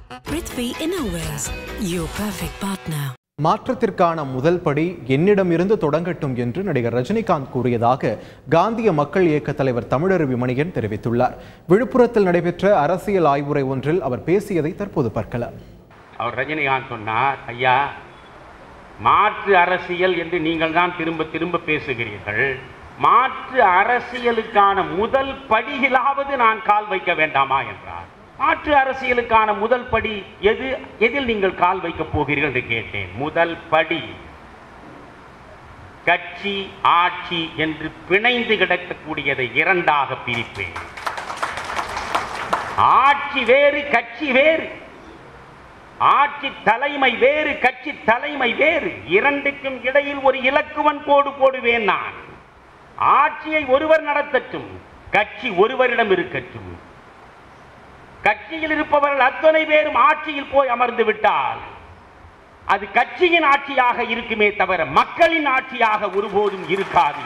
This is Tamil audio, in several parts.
Prithvi Innovares, your perfect partner. மாற்றத்திற்கான முதல் படி என்னிடமிருந்து தொடங்கட்டும் என்று நடிகர் ரஜினிகாந்த் கூறியதாக காந்திய மக்கள் இயக்க தலைவர் தமிழருவி மணியன் தெரிவித்துள்ளார் விழுப்புரத்தில் நடைபெற்ற அரசியல் ஆய்வுரை ஒன்றில் அவர் பேசியதை தற்போது பார்க்கலாம் அவர் ரஜினிகாந்த் சொன்னார் ஐயா மாற்று அரசியல் என்று நீங்கள் தான் திரும்ப திரும்ப பேசுகிறீர்கள் மாற்று அரசியலுக்கான முதல் படியிலாவது நான் கால் வைக்க வேண்டாமா என்றார் மாற்று அரசியலுக்கான முதல் படி எது எதில் நீங்கள் கால் வைக்கப் போகிறீர்கள் என்று கேட்டேன் முதல் படி கட்சி ஆட்சி என்று பிணைந்து கிடக்கக்கூடியதை இரண்டாக பிரிப்பேன் ஆட்சி வேறு கட்சி வேறு ஆட்சி தலைமை வேறு கட்சி தலைமை வேறு இரண்டுக்கும் இடையில் ஒரு இலக்குவன் கோடு போடுவேன் நான் ஆட்சியை ஒருவர் நடத்தட்டும் கட்சி ஒருவரிடம் இருக்கட்டும் கட்சியில் இருப்பவர்கள் அத்தனை பேரும் ஆட்சியில் போய் அமர்ந்து விட்டால் அது கட்சியின் ஆட்சியாக இருக்குமே தவிர மக்களின் ஆட்சியாக ஒருபோதும் இருக்காது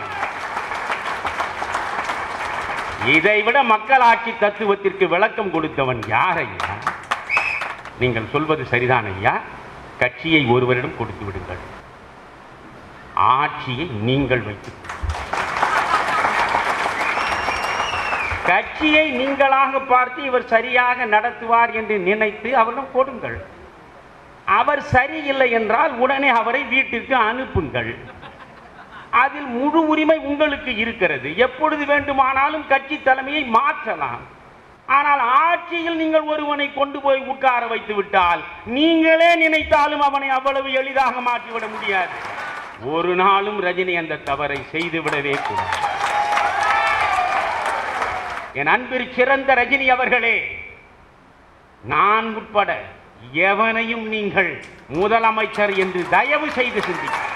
இதைவிட மக்களாட்சி தத்துவத்திற்கு விளக்கம் கொடுத்தவன் யார் ஐயா நீங்கள் சொல்வது சரிதான் ஐயா கட்சியை ஒருவரிடம் கொடுத்து விடுங்கள் ஆட்சியை நீங்கள் வைத்து கட்சியை நீங்களாக பார்த்து இவர் சரியாக நடத்துவார் என்று நினைத்து அவரிடம் கொடுங்கள் அவர் சரியில்லை என்றால் உடனே அவரை வீட்டிற்கு அனுப்புங்கள் அதில் முழு உரிமை உங்களுக்கு இருக்கிறது எப்பொழுது வேண்டுமானாலும் கட்சி தலைமையை மாற்றலாம் ஆனால் ஆட்சியில் நீங்கள் ஒருவனை கொண்டு போய் உட்கார வைத்து விட்டால் நீங்களே நினைத்தாலும் அவனை அவ்வளவு எளிதாக மாற்றிவிட முடியாது ஒரு நாளும் ரஜினி அந்த தவறை செய்துவிடவே கூடாது என் அன்பிற்கு சிறந்த ரஜினி அவர்களே நான் உட்பட எவனையும் நீங்கள் முதலமைச்சர் என்று தயவு செய்து சிந்திக்க